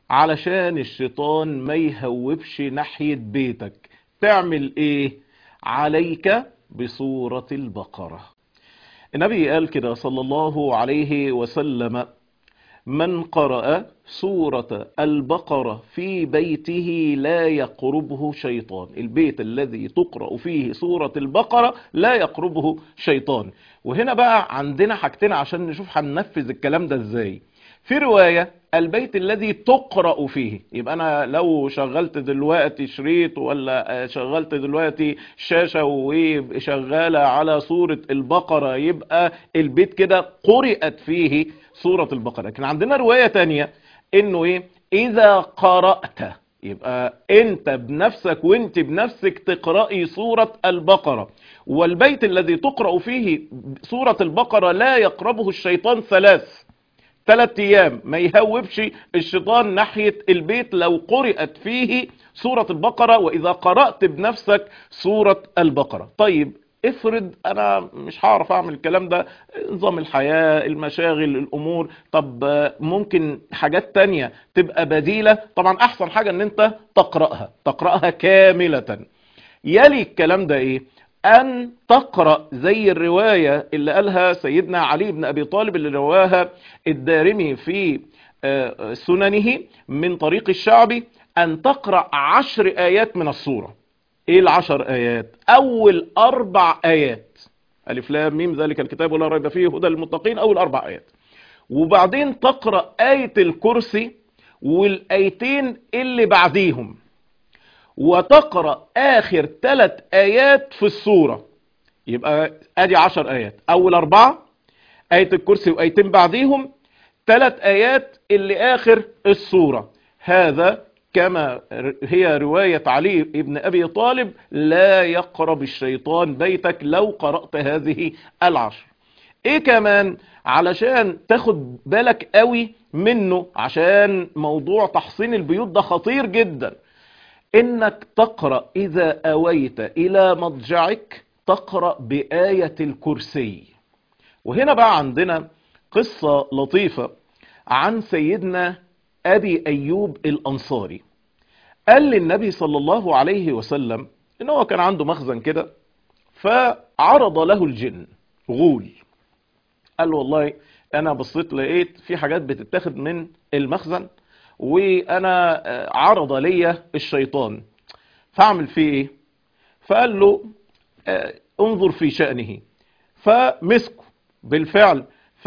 علشان الشيطان ما يهوبش ناحية بيتك تعمل ايه عليك بصورة البقرة النبي قال كده صلى الله عليه وسلم من قرأ سورة البقرة في بيته لا يقربه شيطان البيت الذي تقرأ فيه سورة البقرة لا يقربه شيطان وهنا بقى عندنا حاجتين عشان نشوف هننفذ الكلام ده ازاي في رواية البيت الذي تقرأ فيه يبقى أنا لو شغلت دلوقتي شريط ولا شغلت دلوقتي شاشة وشغالة على سورة البقرة يبقى البيت كده قرأت فيه سورة البقرة لكن عندنا رواية تانية انه ايه اذا قرأت يبقى انت بنفسك وانت بنفسك تقرأي سورة البقرة والبيت الذي تقرأ فيه سورة البقرة لا يقربه الشيطان ثلاث ثلاث ايام ما يهوبش الشيطان ناحية البيت لو قرأت فيه سورة البقرة واذا قرأت بنفسك سورة البقرة طيب افرض انا مش هعرف اعمل الكلام ده نظام الحياة المشاغل الامور طب ممكن حاجات تانية تبقى بديلة طبعا احسن حاجة ان انت تقرأها تقرأها كاملة يلي الكلام ده ايه ان تقرأ زي الرواية اللي قالها سيدنا علي بن ابي طالب اللي رواها الدارمي في سننه من طريق الشعبي ان تقرأ عشر ايات من السورة ايه العشر ايات اول اربع ايات الف لام ميم ذلك الكتاب ولا ريب فيه هدى للمتقين اول اربع ايات وبعدين تقرأ آية الكرسي والايتين اللي بعديهم وتقرأ اخر ثلاث ايات في السورة يبقى ادي عشر ايات اول اربعة آية الكرسي وايتين بعديهم ثلاث ايات اللي اخر السورة هذا كما هي رواية علي ابن أبي طالب لا يقرب الشيطان بيتك لو قرأت هذه العشر ايه كمان علشان تاخد بالك قوي منه عشان موضوع تحصين البيوت ده خطير جدا انك تقرأ اذا اويت الى مضجعك تقرأ بآية الكرسي وهنا بقى عندنا قصة لطيفة عن سيدنا ابي ايوب الانصاري قال للنبي صلى الله عليه وسلم ان هو كان عنده مخزن كده فعرض له الجن غول قال له والله انا بصيت لقيت في حاجات بتتاخد من المخزن وانا عرض لي الشيطان فاعمل فيه ايه فقال له انظر في شأنه فمسكه بالفعل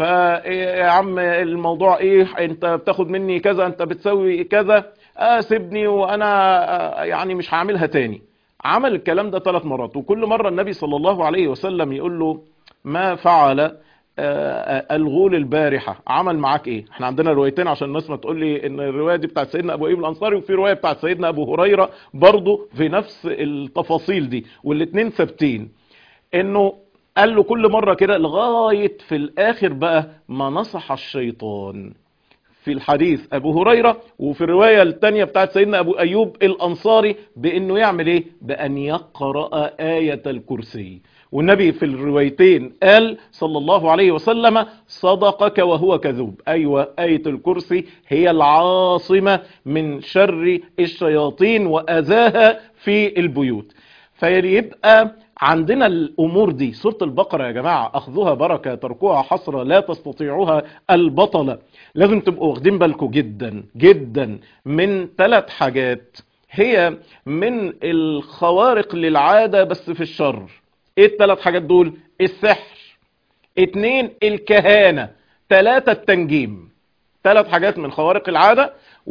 فيا عم الموضوع ايه انت بتاخد مني كذا انت بتسوي كذا آه سيبني وانا آه يعني مش هعملها تاني عمل الكلام ده ثلاث مرات وكل مرة النبي صلى الله عليه وسلم يقول له ما فعل آه الغول البارحة عمل معاك ايه احنا عندنا روايتين عشان الناس ما تقول لي ان الرواية دي بتاعت سيدنا ابو ايوب الانصاري وفي رواية بتاعت سيدنا ابو هريرة برضو في نفس التفاصيل دي والاتنين ثابتين انه قال له كل مرة كده لغاية في الاخر بقى ما نصح الشيطان في الحديث ابو هريرة وفي الرواية التانية بتاعت سيدنا ابو ايوب الانصاري بانه يعمل ايه بان يقرأ آية الكرسي والنبي في الروايتين قال صلى الله عليه وسلم صدقك وهو كذوب ايوه آية الكرسي هي العاصمة من شر الشياطين واذاها في البيوت فيبقى عندنا الامور دي سورة البقرة يا جماعة اخذوها بركة تركوها حسرة لا تستطيعوها البطلة لازم تبقوا واخدين بالكم جدا جدا من ثلاث حاجات هي من الخوارق للعادة بس في الشر ايه الثلاث حاجات دول السحر اتنين الكهانة ثلاثة التنجيم ثلاث حاجات من خوارق العادة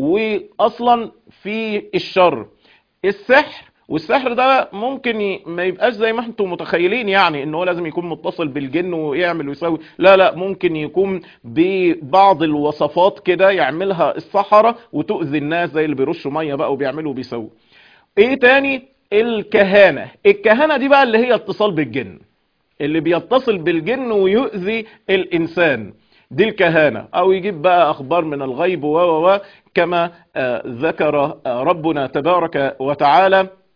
واصلا في الشر السحر والسحر ده ممكن ي... ما يبقاش زي ما انتم متخيلين يعني ان هو لازم يكون متصل بالجن ويعمل ويسوي لا لا ممكن يكون ببعض الوصفات كده يعملها السحرة وتؤذي الناس زي اللي بيرشوا مية بقى وبيعملوا وبيسووا ايه تاني الكهانة الكهانة دي بقى اللي هي اتصال بالجن اللي بيتصل بالجن ويؤذي الانسان دي الكهانة او يجيب بقى اخبار من الغيب و كما ذكر ربنا تبارك وتعالى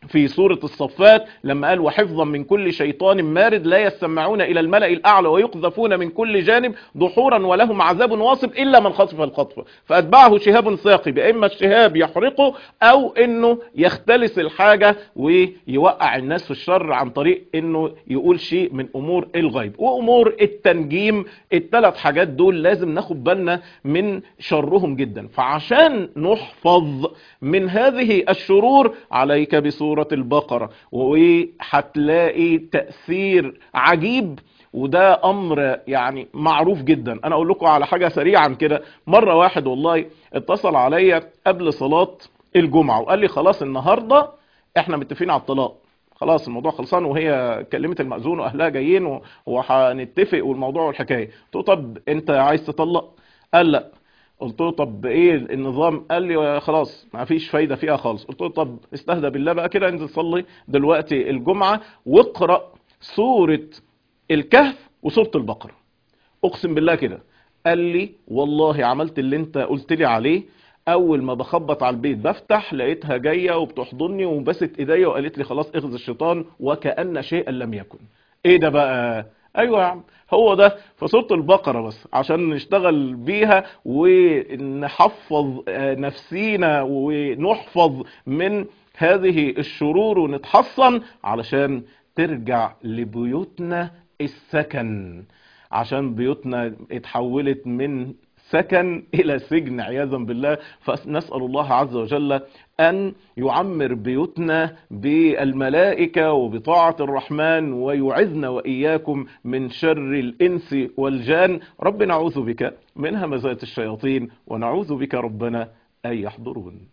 في سورة الصفات لما قال وحفظا من كل شيطان مارد لا يستمعون إلى الملأ الأعلى ويقذفون من كل جانب دحورا ولهم عذاب واصب إلا من خطف الخطفة فأتبعه شهاب ثاقب إما الشهاب يحرقه أو إنه يختلس الحاجة ويوقع الناس في الشر عن طريق إنه يقول شيء من أمور الغيب وأمور التنجيم الثلاث حاجات دول لازم ناخد بالنا من شرهم جدا فعشان نحفظ من هذه الشرور عليك بسورة سورة البقرة وهتلاقي تأثير عجيب وده امر يعني معروف جدا انا اقول لكم على حاجة سريعا كده مرة واحد والله اتصل عليا قبل صلاة الجمعة وقال لي خلاص النهاردة احنا متفقين على الطلاق خلاص الموضوع خلصان وهي كلمت المأذون واهلها جايين وهنتفق والموضوع والحكاية قلت له طب انت عايز تطلق قال لا قلت له طب ايه النظام قال لي خلاص ما فيش فايدة فيها خالص قلت له طب استهدى بالله بقى كده انزل صلي دلوقتي الجمعة واقرأ سورة الكهف وسورة البقرة اقسم بالله كده قال لي والله عملت اللي انت قلت لي عليه اول ما بخبط على البيت بفتح لقيتها جاية وبتحضني وبست ايديا وقالت لي خلاص اخذ الشيطان وكأن شيئا لم يكن ايه ده بقى ايوه يا عم هو ده في سوره البقره بس عشان نشتغل بيها ونحفظ نفسينا ونحفظ من هذه الشرور ونتحصن علشان ترجع لبيوتنا السكن عشان بيوتنا اتحولت من سكن إلى سجن عياذا بالله فنسأل الله عز وجل أن يعمر بيوتنا بالملائكة وبطاعة الرحمن ويعذنا وإياكم من شر الإنس والجان رب نعوذ بك من همزات الشياطين ونعوذ بك ربنا أن يحضرون